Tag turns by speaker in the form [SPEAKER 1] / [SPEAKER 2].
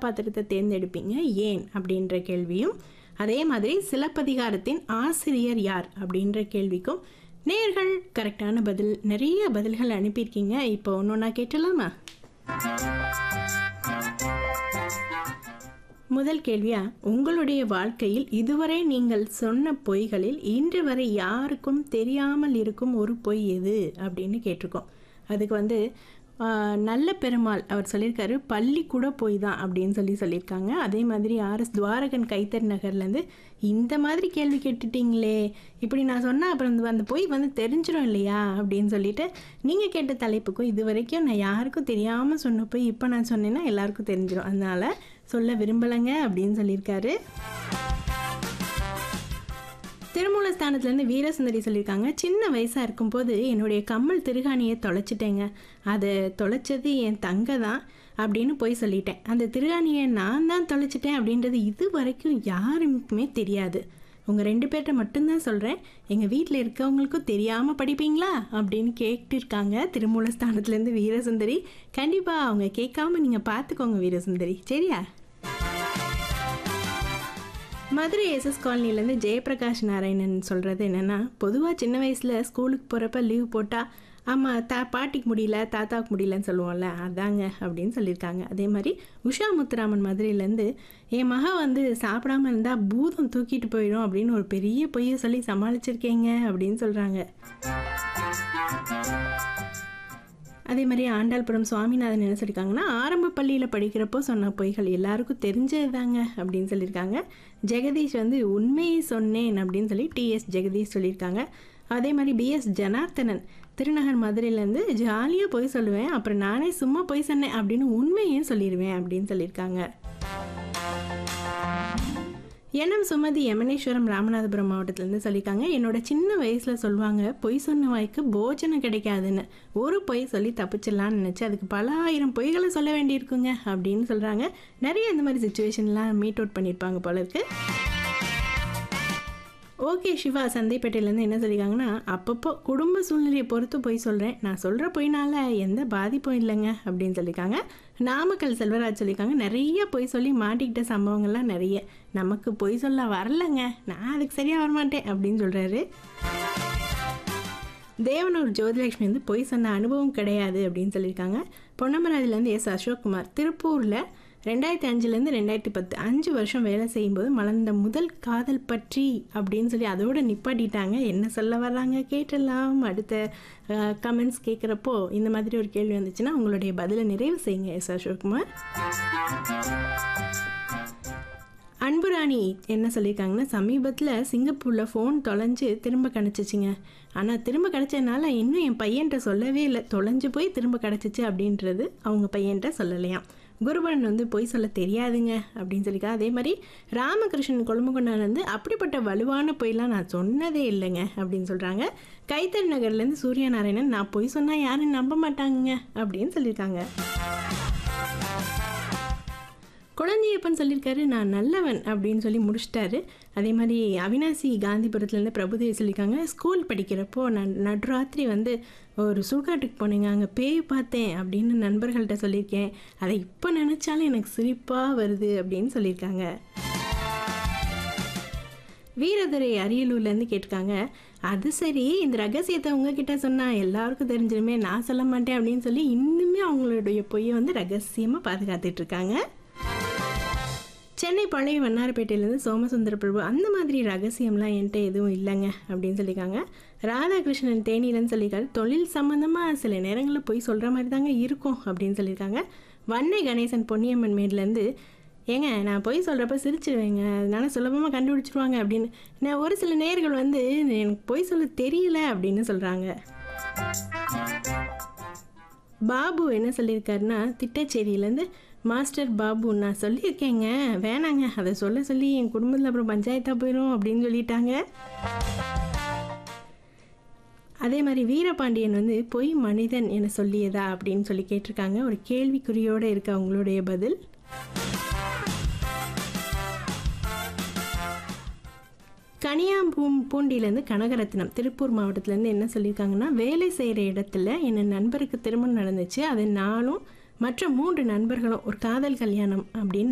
[SPEAKER 1] கதாபாத்திரத்தை தேர்ந்தெடுப்பீங்க ஏன் அப்படின்ற கேள்வியும் அதே மாதிரி சிலப்பதிகாரத்தின் ஆசிரியர் யார் அப்படின்ற கேள்விக்கும் நேர்கள் கரெக்டான பதில் நிறைய பதில்கள் அனுப்பியிருக்கீங்க இப்போ ஒன்று ஒன்றா கேட்டலாமா முதல் கேள்வியா உங்களுடைய வாழ்க்கையில் இதுவரை நீங்கள் சொன்ன பொய்களில் இன்று வரை யாருக்கும் தெரியாமல் இருக்கும் ஒரு பொய் எது அப்படின்னு கேட்டிருக்கோம் அதுக்கு வந்து ஆஹ், நல்ல பெருமாள் அவர் சொல்லியிருக்காரு பள்ளி கூட பொய் தான் அப்படின்னு சொல்லி சொல்லியிருக்காங்க அதே மாதிரி ஆர்எஸ் துவாரகன் கைத்தறி நகர்லேருந்து இந்த மாதிரி கேள்வி கேட்டுட்டீங்களே இப்படி நான் சொன்னால் அப்புறம் அந்த- அந்த பொய் வந்து தெரிஞ்சிடும் இல்லையா அப்படின்னு சொல்லிட்டு நீங்கள் கேட்ட தலைப்புக்கும் இது வரைக்கும் நான் யாருக்கும் தெரியாமல் சொன்ன போய் இப்போ நான் சொன்னேன்னா எல்லாருக்கும் தெரிஞ்சிடும் அதனால சொல்ல விரும்பலைங்க அப்படின்னு சொல்லியிருக்காரு திருமூலஸ்தானத்துலேருந்து வீரசுந்தரி சொல்லியிருக்காங்க சின்ன வயசாக இருக்கும்போது என்னுடைய கம்மல் திருகாணியை தொலைச்சிட்டேங்க அதை தொலைச்சது என் தங்க தான் அப்படின்னு போய் சொல்லிட்டேன் அந்த திருகாணியை நான் தான் தொலைச்சிட்டேன் அப்படின்றது இது வரைக்கும் யாருக்குமே தெரியாது உங்கள் ரெண்டு பேர்கிட்ட மட்டும்தான் சொல்கிறேன் எங்கள் வீட்டில் இருக்கவங்களுக்கும் தெரியாமல் படிப்பீங்களா அப்படின்னு கேட்டிருக்காங்க திருமூலஸ்தானத்துலேருந்து வீரசுந்தரி கண்டிப்பாக அவங்க கேட்காம நீங்கள் பார்த்துக்கோங்க வீரசுந்தரி சரியா மதுரை எஸ்எஸ் காலனிலேருந்து ஜெயபிரகாஷ் நாராயணன் சொல்கிறது என்னென்னா பொதுவாக சின்ன வயசில் ஸ்கூலுக்கு போகிறப்ப லீவ் போட்டால் ஆமாம் தா பாட்டிக்கு முடியல தாத்தாவுக்கு முடியலன்னு சொல்லுவோம்ல அதாங்க அப்படின்னு சொல்லியிருக்காங்க அதே மாதிரி உஷா முத்துராமன் மதுரையிலேருந்து என் மக வந்து சாப்பிடாம இருந்தால் பூதம் தூக்கிட்டு போயிடும் அப்படின்னு ஒரு பெரிய பொய்யை சொல்லி சமாளிச்சிருக்கேங்க அப்படின்னு சொல்கிறாங்க அதே மாதிரி ஆண்டாள்புரம் சுவாமிநாதன் என்ன சொல்லியிருக்காங்கன்னா ஆரம்ப பள்ளியில் படிக்கிறப்போ சொன்ன பொய்கள் எல்லாருக்கும் தெரிஞ்சது தாங்க அப்படின்னு சொல்லியிருக்காங்க ஜெகதீஷ் வந்து உண்மையை சொன்னேன் அப்படின்னு சொல்லி டிஎஸ் ஜெகதீஷ் சொல்லியிருக்காங்க அதே மாதிரி பிஎஸ் ஜனார்த்தனன் திருநகர் மதுரையிலேருந்து ஜாலியாக பொய் சொல்லுவேன் அப்புறம் நானே சும்மா பொய் சொன்னேன் அப்படின்னு உண்மையும் சொல்லிடுவேன் அப்படின்னு சொல்லியிருக்காங்க என்எம் சுமதி யமனேஸ்வரம் ராமநாதபுரம் மாவட்டத்திலேருந்து சொல்லியிருக்காங்க என்னோட சின்ன வயசில் சொல்லுவாங்க பொய் சொன்ன வாய்க்கு போஜனம் கிடைக்காதுன்னு ஒரு பொய் சொல்லி தப்பிச்சிடலான்னு நினச்சி அதுக்கு பல ஆயிரம் பொய்களை சொல்ல வேண்டியிருக்குங்க அப்படின்னு சொல்கிறாங்க நிறைய இந்த மாதிரி சுச்சுவேஷன்லாம் மீட் அவுட் பண்ணியிருப்பாங்க போல இருக்கு ஓகே சிவா சந்தைப்பேட்டையிலேருந்து என்ன சொல்லியிருக்காங்கன்னா அப்பப்போ குடும்ப சூழ்நிலையை பொறுத்து போய் சொல்கிறேன் நான் சொல்கிற பொய்னால எந்த பாதிப்பும் இல்லைங்க அப்படின்னு சொல்லியிருக்காங்க நாமக்கல் செல்வராஜ் சொல்லியிருக்காங்க நிறைய பொய் சொல்லி மாட்டிக்கிட்ட சம்பவங்கள்லாம் நிறைய நமக்கு பொய் சொல்ல வரலங்க நான் அதுக்கு சரியாக வரமாட்டேன் அப்படின்னு சொல்கிறாரு தேவனூர் ஜோதிலட்சுமி வந்து பொய் சொன்ன அனுபவம் கிடையாது அப்படின்னு சொல்லியிருக்காங்க பொன்னமராஜிலேருந்து எஸ் அசோக்குமார் திருப்பூரில் ரெண்டாயிரத்தி அஞ்சுலேருந்து ரெண்டாயிரத்தி பத்து அஞ்சு வருஷம் வேலை செய்யும்போது மலர்ந்த முதல் காதல் பற்றி அப்படின்னு சொல்லி அதோட நிப்பாட்டிட்டாங்க என்ன சொல்ல வர்றாங்க கேட்டலாம் அடுத்த கமெண்ட்ஸ் கேட்குறப்போ இந்த மாதிரி ஒரு கேள்வி வந்துச்சுன்னா உங்களுடைய பதிலை நிறைவு செய்யுங்க எஸ் அசோக்குமார் அன்புராணி என்ன சொல்லியிருக்காங்கன்னா சமீபத்தில் சிங்கப்பூரில் ஃபோன் தொலைஞ்சு திரும்ப கிடச்சிச்சிங்க ஆனால் திரும்ப கிடச்சதுனால இன்னும் என் பையன்கிட்ட சொல்லவே இல்லை தொலைஞ்சு போய் திரும்ப கிடச்சிச்சு அப்படின்றது அவங்க பையன்கிட்ட சொல்லலையாம் குருபரன் வந்து பொய் சொல்ல தெரியாதுங்க அப்படின்னு சொல்லியிருக்கா அதே மாதிரி ராமகிருஷ்ணன் கொழும்புகொண்டான் வந்து அப்படிப்பட்ட வலுவான பொய்லாம் நான் சொன்னதே இல்லைங்க அப்படின்னு சொல்கிறாங்க கைத்தறி நகர்லேருந்து சூர்யா நாராயணன் நான் பொய் சொன்னால் யாரும் நம்ப மாட்டாங்க அப்படின்னு சொல்லியிருக்காங்க குழந்தையப்பன் சொல்லியிருக்காரு நான் நல்லவன் அப்படின்னு சொல்லி முடிச்சிட்டாரு அதே மாதிரி அவினாசி காந்திபுரத்துலேருந்து பிரபுதேவி சொல்லியிருக்காங்க ஸ்கூல் படிக்கிறப்போ நான் நடுராத்திரி வந்து ஒரு சுடுகாட்டுக்கு போனேங்க அங்கே பேய் பார்த்தேன் அப்படின்னு நண்பர்கள்ட்ட சொல்லியிருக்கேன் அதை இப்போ நினச்சாலும் எனக்கு சிரிப்பாக வருது அப்படின்னு சொல்லியிருக்காங்க வீரதுரை அரியலூர்லேருந்து கேட்டிருக்காங்க அது சரி இந்த ரகசியத்தை உங்ககிட்ட சொன்னால் எல்லாருக்கும் தெரிஞ்சிருமே நான் சொல்ல மாட்டேன் அப்படின்னு சொல்லி இன்னுமே அவங்களுடைய பொய்யை வந்து ரகசியமாக பாதுகாத்துட்டு இருக்காங்க சென்னை பழைய வண்ணாரப்பேட்டையிலேருந்து சோமசுந்தர பிரபு அந்த மாதிரி ரகசியம்லாம் என்கிட்ட எதுவும் இல்லைங்க அப்படின்னு சொல்லியிருக்காங்க ராதாகிருஷ்ணன் தேனியிலன்னு சொல்லியிருக்காரு தொழில் சம்மந்தமாக சில நேரங்களில் போய் சொல்கிற மாதிரி தாங்க இருக்கும் அப்படின்னு சொல்லியிருக்காங்க வன்னை கணேசன் பொன்னியம்மன் மேட்லேருந்து ஏங்க நான் போய் சொல்கிறப்ப சிரிச்சிருவேங்க அதனால சுலபமாக கண்டுபிடிச்சிருவாங்க அப்படின்னு நான் ஒரு சில நேர்கள் வந்து எனக்கு பொய் சொல்ல தெரியல அப்படின்னு சொல்கிறாங்க பாபு என்ன சொல்லியிருக்காருன்னா திட்டச்சேரியிலேருந்து மாஸ்டர் பாபு நான் சொல்லியிருக்கேங்க வேணாங்க அதை சொல்ல சொல்லி என் குடும்பத்தில் அப்புறம் பஞ்சாயத்தாக போயிடும் அப்படின்னு சொல்லிட்டாங்க அதே மாதிரி வீரபாண்டியன் வந்து பொய் மனிதன் என சொல்லியதா அப்படின்னு சொல்லி கேட்டிருக்காங்க ஒரு கேள்விக்குறியோடு இருக்க அவங்களுடைய பதில் கனியாம்பூம் பூண்டிலேருந்து கனகரத்னம் திருப்பூர் மாவட்டத்துலேருந்து என்ன சொல்லியிருக்காங்கன்னா வேலை செய்கிற இடத்துல என் நண்பருக்கு திருமணம் நடந்துச்சு அதை நானும் மற்ற மூன்று நண்பர்களும் ஒரு காதல் கல்யாணம் அப்படின்னு